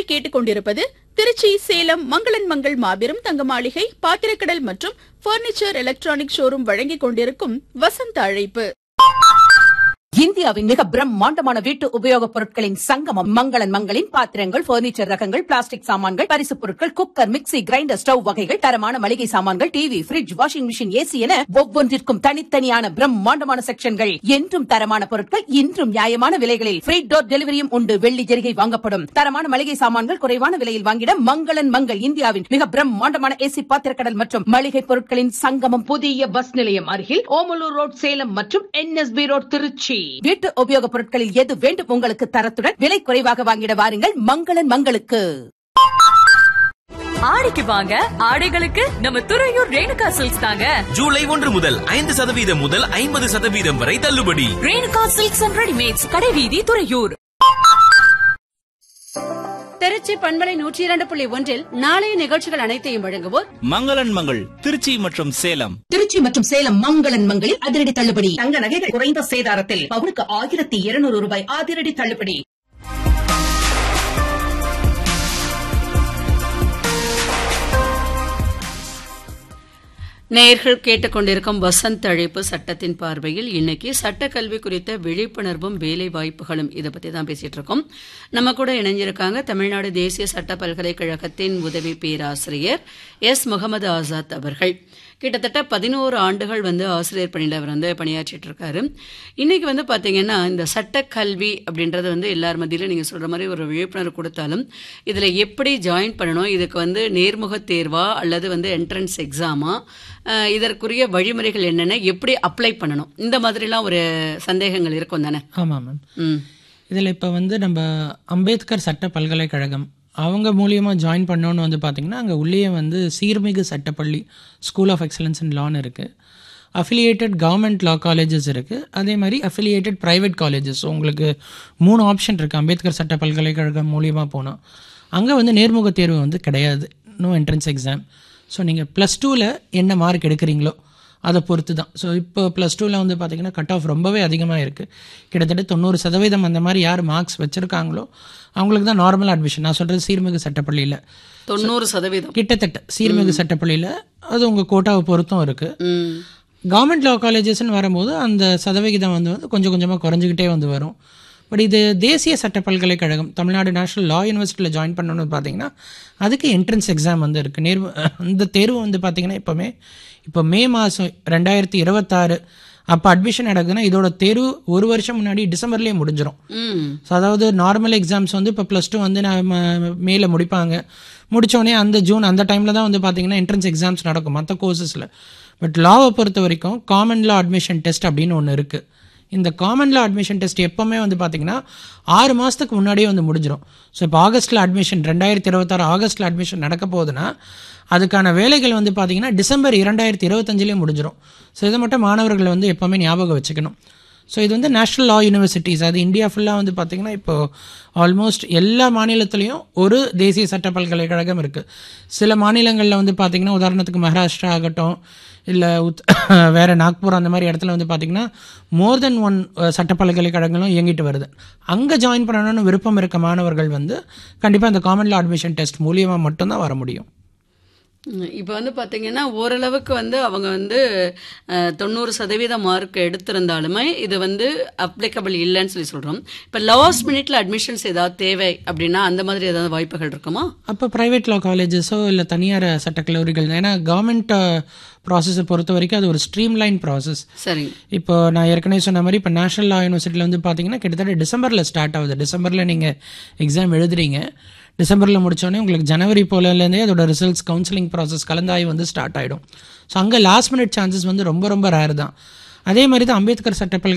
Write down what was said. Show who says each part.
Speaker 1: நீங்கள் கேட்டுக்கொண்டிருப்பது திருச்சி சேலம் மங்களன் மங்கள் மாபெரும் தங்க மாளிகை பாத்திரக்கடல் மற்றும் பர்னிச்சர் எலக்ட்ரானிக் ஷோரூம் வழங்கிக் கொண்டிருக்கும் வசந்த அழைப்பு
Speaker 2: இந்தியாவின் மிக பிரம்மாண்டமான வீட்டு உபயோகப் பொருட்களின் சங்கமம் மங்களன் மங்களின் பாத்திரங்கள் பர்னிச்சர் ரகங்கள் பிளாஸ்டிக் சாமான்கள் பரிசுப் பொருட்கள் குக்கர் மிக்ஸி கிரைண்டர் ஸ்டவ் வகைகள் தரமான மளிகை சாமான்கள் TV fridge washing machine AC என ஒவ்வொன்றிற்கும் தனித்தனியான பிரம்மாண்டமான செக்ஷன்கள் என்றும் தரமான பொருட்கள் இன்றும் நியாயமான விலைகளில் ஃப்ரீ டோர் டெலிவரியும் உண்டு வெள்ளி ஜெரிகை வாங்கப்படும் தரமான மளிகை சாமான்கள் குறைவான விலையில் வாங்கிட மங்களன் மங்கள் இந்தியாவின் மிக பிரம்மாண்டமான ஏசி பாத்திரக்கடல் மற்றும் மளிகை பொருட்களின் சங்கமம் புதிய பஸ் நிலையம் அருகில் ஓமலூர் ரோட் சேலம் மற்றும் என்எஸ்பி ரோட் திருச்சி வீட்டு உபயோகப் பொருட்களில் எது வேண்டும் உங்களுக்கு தரத்துடன் விலை குறைவாக வாங்கிட வாருங்கள் மங்களன் மங்களுக்கு
Speaker 3: ஆடிக்கு வாங்க ஆடைகளுக்கு நம்ம துறையூர் ரேணுகா சில்க்ஸ் தாங்க
Speaker 4: ஜூலை ஒன்று முதல் ஐந்து சதவீதம் முதல் ஐம்பது சதவீதம் வரை தள்ளுபடி
Speaker 3: ரேணுகா சில்க்ஸ் அண்ட் ரெடிமேட்ஸ் கடைவீதி துறையூர்
Speaker 5: திருச்சி பண்பலை நூற்றி இரண்டு புள்ளி ஒன்றில் நாளைய நிகழ்ச்சிகள் அனைத்தையும் வழங்குவோர்
Speaker 6: மங்களன் மங்கள் திருச்சி மற்றும் சேலம்
Speaker 2: திருச்சி மற்றும் சேலம் மங்களன் மங்களில் அதிரடி தள்ளுபடி தங்க நகைகள் குறைந்த சேதாரத்தில் பவுனுக்கு ஆயிரத்தி இருநூறு ரூபாய் அதிரடி தள்ளுபடி
Speaker 5: நேயர்கள் கேட்டுக்கொண்டிருக்கும் வசந்த் அழைப்பு சட்டத்தின் பார்வையில் இன்னைக்கு சட்டக்கல்வி குறித்த விழிப்புணர்வும் வேலை வாய்ப்புகளும் இதை பத்தி தான் பேசிட்டு இருக்கோம் நம்ம கூட இணைஞ்சிருக்காங்க தமிழ்நாடு தேசிய சட்ட பல்கலைக்கழகத்தின் உதவி பேராசிரியர் எஸ் முகமது ஆசாத் அவர்கள் கிட்டத்தட்ட பதினோரு ஆண்டுகள் வந்து ஆசிரியர் பணியில் அவர் வந்து பணியாற்றிட்டு இருக்காரு இன்னைக்கு வந்து பாத்தீங்கன்னா இந்த சட்டக்கல்வி அப்படின்றது வந்து எல்லார் மத்தியிலும் நீங்க சொல்ற மாதிரி ஒரு விழிப்புணர்வு கொடுத்தாலும் இதுல எப்படி ஜாயின் பண்ணணும் இதுக்கு வந்து நேர்முக தேர்வா அல்லது வந்து என்ட்ரன்ஸ் எக்ஸாமா அஹ், இதற்குரிய வழிமுறைகள் என்னென்ன எப்படி அப்ளை பண்ணணும் இந்த மாதிரிலாம் ஒரு சந்தேகங்கள் இருக்கும் தானே
Speaker 7: ஆமாம் மேம்
Speaker 5: ம்
Speaker 7: இதில் இப்போ வந்து நம்ம அம்பேத்கர் சட்ட பல்கலைக்கழகம் அவங்க மூலியமாக ஜாயின் பண்ணோன்னு வந்து பார்த்திங்கன்னா அங்கே உள்ளேயே வந்து சீர்மிகு சட்டப்பள்ளி ஸ்கூல் ஆஃப் எக்ஸலன்ஸ் இன் லான்னு இருக்குது அஃபிலியேட்டட் கவர்மெண்ட் லா காலேஜஸ் இருக்குது அதே மாதிரி அஃபிலியேட்டட் ப்ரைவேட் காலேஜஸ் உங்களுக்கு மூணு ஆப்ஷன் இருக்குது அம்பேத்கர் சட்ட பல்கலைக்கழகம் மூலியமாக போனால் அங்கே வந்து நேர்முக தேர்வு வந்து கிடையாது நோ என்ட்ரன்ஸ் எக்ஸாம் ஸோ நீங்கள் ப்ளஸ் டூவில் என்ன மார்க் எடுக்கிறீங்களோ அதை பொறுத்து தான் ஸோ இப்போ ப்ளஸ் டூவில் வந்து பார்த்தீங்கன்னா கட் ஆஃப் ரொம்பவே அதிகமாக இருக்குது கிட்டத்தட்ட தொண்ணூறு சதவீதம் அந்த மாதிரி யார் மார்க்ஸ் வச்சுருக்காங்களோ அவங்களுக்கு தான் நார்மல் அட்மிஷன் நான் சொல்கிறது சீர்மிகு சட்டப்பள்ளியில்
Speaker 5: தொண்ணூறு சதவீதம்
Speaker 7: கிட்டத்தட்ட சீர்மிகு சட்டப்பள்ளியில் அது உங்கள் கோட்டாவை பொறுத்தும் இருக்குது
Speaker 5: ம்
Speaker 7: கவர்மெண்ட் லா காலேஜஸ்னு வரும்போது அந்த சதவிகிதம் வந்து வந்து கொஞ்சம் கொஞ்சமாக குறைஞ்சிக்கிட்டே வந்து வரும் பட் இது தேசிய சட்ட பல்கலைக்கழகம் தமிழ்நாடு நேஷனல் லா யூனிவர்சிட்டியில் ஜாயின் பண்ணணும்னு பார்த்தீங்கன்னா அதுக்கு என்ட்ரன்ஸ் எக்ஸாம் வந்து இருக்குது நேர்வு அந்த தேர்வு வந்து பார்த்தீங்கன்னா இப்போமே இப்போ மே மாதம் ரெண்டாயிரத்தி இருபத்தாறு அப்போ அட்மிஷன் நடக்குதுன்னா இதோட தேர்வு ஒரு வருஷம் முன்னாடி டிசம்பர்லேயே முடிஞ்சிடும்
Speaker 5: ம்
Speaker 7: ஸோ அதாவது நார்மல் எக்ஸாம்ஸ் வந்து இப்போ ப்ளஸ் டூ வந்து நம்ம மேல முடிப்பாங்க முடித்தோடனே அந்த ஜூன் அந்த டைமில் தான் வந்து பார்த்தீங்கன்னா என்ட்ரன்ஸ் எக்ஸாம்ஸ் நடக்கும் மற்ற கோர்சஸில் பட் லாவை பொறுத்த வரைக்கும் காமன் லா அட்மிஷன் டெஸ்ட் அப்படின்னு ஒன்று இருக்குது இந்த காமன் லா அட்மிஷன் டெஸ்ட் எப்போவுமே வந்து பார்த்தீங்கன்னா ஆறு மாதத்துக்கு முன்னாடியே வந்து முடிஞ்சிடும் ஸோ இப்போ ஆகஸ்ட்டில் அட்மிஷன் ரெண்டாயிரத்தி இருபத்தாறு ஆகஸ்ட்டில் அட்மிஷன் நடக்க போகுதுன்னா அதுக்கான வேலைகள் வந்து பார்த்தீங்கன்னா டிசம்பர் இரண்டாயிரத்தி இருபத்தஞ்சிலே முடிஞ்சிடும் ஸோ இதை மட்டும் மாணவர்கள் வந்து எப்போவுமே ஞாபகம் வச்சுக்கணும் ஸோ இது வந்து நேஷ்னல் லா யூனிவர்சிட்டிஸ் அது இந்தியா ஃபுல்லாக வந்து பார்த்திங்கன்னா இப்போ ஆல்மோஸ்ட் எல்லா மாநிலத்துலேயும் ஒரு தேசிய சட்ட பல்கலைக்கழகம் இருக்குது சில மாநிலங்களில் வந்து பார்த்திங்கன்னா உதாரணத்துக்கு மகாராஷ்டிரா ஆகட்டும் இல்லை உத் வேறு நாக்பூர் அந்த மாதிரி இடத்துல வந்து பார்த்திங்கன்னா மோர் தென் ஒன் சட்ட பல்கலைக்கழகங்களும் இயங்கிட்டு வருது அங்கே ஜாயின் பண்ணணும்னு விருப்பம் இருக்க மாணவர்கள் வந்து கண்டிப்பாக அந்த காமன் லா அட்மிஷன் டெஸ்ட் மூலியமாக மட்டும்தான் வர முடியும்
Speaker 5: இப்போ வந்து பார்த்தீங்கன்னா ஓரளவுக்கு வந்து அவங்க வந்து அஹ், தொண்ணூறு சதவீத மார்க் எடுத்திருந்தாலுமே இது வந்து அப்ளிகபிள் இல்லைன்னு சொல்லி சொல்கிறோம் இப்போ லாஸ்ட் மினிட்ல அட்மிஷன்ஸ் ஏதாவது தேவை அப்படின்னா அந்த மாதிரி ஏதாவது வாய்ப்புகள் இருக்குமா
Speaker 7: அப்போ ப்ரைவேட் லா காலேஜஸோ இல்லை தனியார் சட்டக்கல்லூரிகள் ஏன்னா கவர்மெண்ட் ப்ராசஸை பொறுத்த வரைக்கும் அது ஒரு ஸ்ட்ரீம்லைன் ப்ராசஸ்
Speaker 5: சரிங்க
Speaker 7: இப்போ நான் ஏற்கனவே சொன்ன மாதிரி இப்போ நேஷனல் லா யூனிவர்சிட்டியில் வந்து பார்த்தீங்கன்னா கிட்டத்தட்ட டிசம்பரில் ஸ்டார்ட் ஆகுது டிசம்பரில் நீங்கள் எக்ஸாம் எழுதுறீங்க டிசம்பரில் முடிச்சோடனே உங்களுக்கு ஜனவரி போலலேருந்தே அதோட ரிசல்ட்ஸ் கவுன்சிலிங் ப்ராசஸ் கலந்தாய்வு வந்து ஸ்டார்ட் ஆகிடும் ஸோ அங்கே லாஸ்ட் மினிட் சான்சஸ் வந்து ரொம்ப ரொம்ப ரேர் தான் அதே மாதிரி தான் அம்பேத்கர் சட்ட பல்கலை